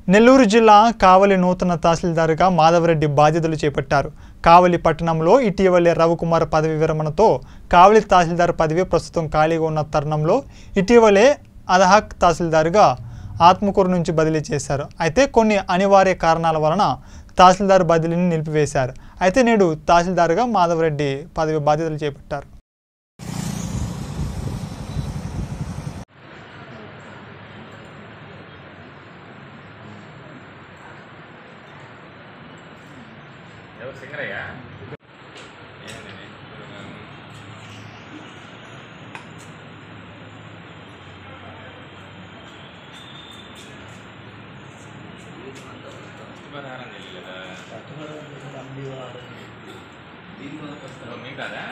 నెల్లూరు జిల్లా కావలి నూతన తహసీల్దార్గా మాధవరెడ్డి బాధ్యతలు చేపట్టారు కావలి పట్టణంలో ఇటీవలే రవికుమార్ పదవి విరమణతో కావలి తహసీల్దార్ పదవి ప్రస్తుతం ఖాళీగా ఉన్న తరుణంలో ఇటీవలే అదహక్ తహసీల్దార్గా ఆత్మకూరు నుంచి బదిలీ చేశారు అయితే కొన్ని అనివార్య కారణాల వలన తహసీల్దార్ బదిలీని నిలిపివేశారు అయితే నేడు తహసీల్దార్గా మాధవరెడ్డి పదవి బాధ్యతలు చేపట్టారు ఎవరు సింగరయ్యా మీ కాదా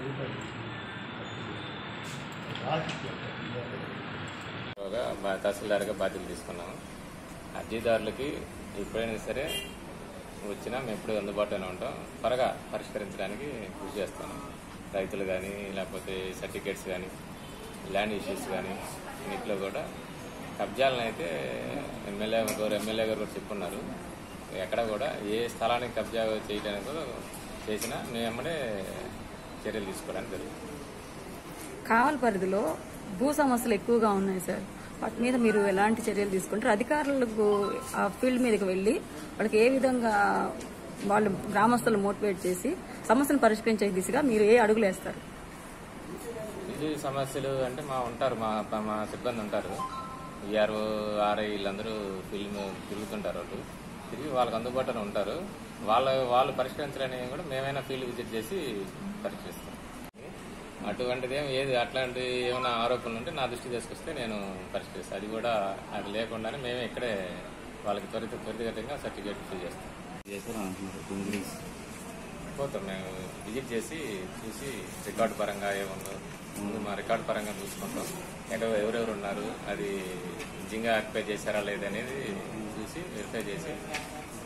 బా- తహసీల్దార్గా బాధ్యతలు తీసుకున్నాము అర్జీదారులకి ఎప్పుడైనా సరే వచ్చినా మేము ఎప్పుడు అందుబాటులోనే ఉంటాం త్వరగా పరిష్కరించడానికి కృషి చేస్తాను రైతులు కానీ లేకపోతే సర్టిఫికేట్స్ కానీ ల్యాండ్ ఇష్యూస్ కానీ వీటిలో కూడా కబ్జాలను అయితే ఎమ్మెల్యే గారు ఎమ్మెల్యే గారు కూడా చెప్పున్నారు ఎక్కడ కూడా ఏ స్థలానికి కబ్జా చేయడానికి కూడా చేసినా మేము ఎమ్మడే చర్యలు తీసుకోవడానికి జరుగుతుంది కావలి పరిధిలో భూ సమస్యలు ఎక్కువగా ఉన్నాయి సార్ వాటి మీద మీరు ఎలాంటి చర్యలు తీసుకుంటారు అధికారులకు ఆ ఫీల్డ్ మీదకి వెళ్ళి వాళ్ళకి ఏ విధంగా వాళ్ళు గ్రామస్తులు మోటివేట్ చేసి సమస్యను పరిష్కరించే దిశగా మీరు ఏ అడుగులు వేస్తారు ఇది సమస్యలు అంటే మా ఉంటారు మా మా సిబ్బంది ఉంటారు ఈఆర్ఓ ఆర్ఐ వీళ్ళందరూ ఫిల్మ్ తిరుగుతుంటారు వాళ్ళు తిరిగి వాళ్ళకి అందుబాటులో ఉంటారు వాళ్ళ వాళ్ళు పరిష్కరించడానికి కూడా మేమైనా ఫీల్డ్ విజిట్ చేసి పరిష్కరిస్తాం అటువంటిది ఏం ఏది అట్లాంటి ఏమైనా ఆరోపణలు ఉంటే నా దృష్టి తీసుకొస్తే నేను పరిష్కరిస్తాను అది కూడా అది లేకుండానే మేమే ఇక్కడే వాళ్ళకి త్వరిత త్వరితగతంగా సర్టిఫికేట్ ఇష్యూ చేస్తాం చేశారు అంటున్నారు ఇంగ్లీష్ పోతాం మేము విజిట్ చేసి చూసి రికార్డు పరంగా ఏముందో ముందు మా రికార్డు పరంగా చూసుకుంటాం ఎక్కడ ఎవరెవరు ఉన్నారు అది నిజంగా ఆక్యుపై చేశారా లేదనేది చూసి వెరిఫై చేసి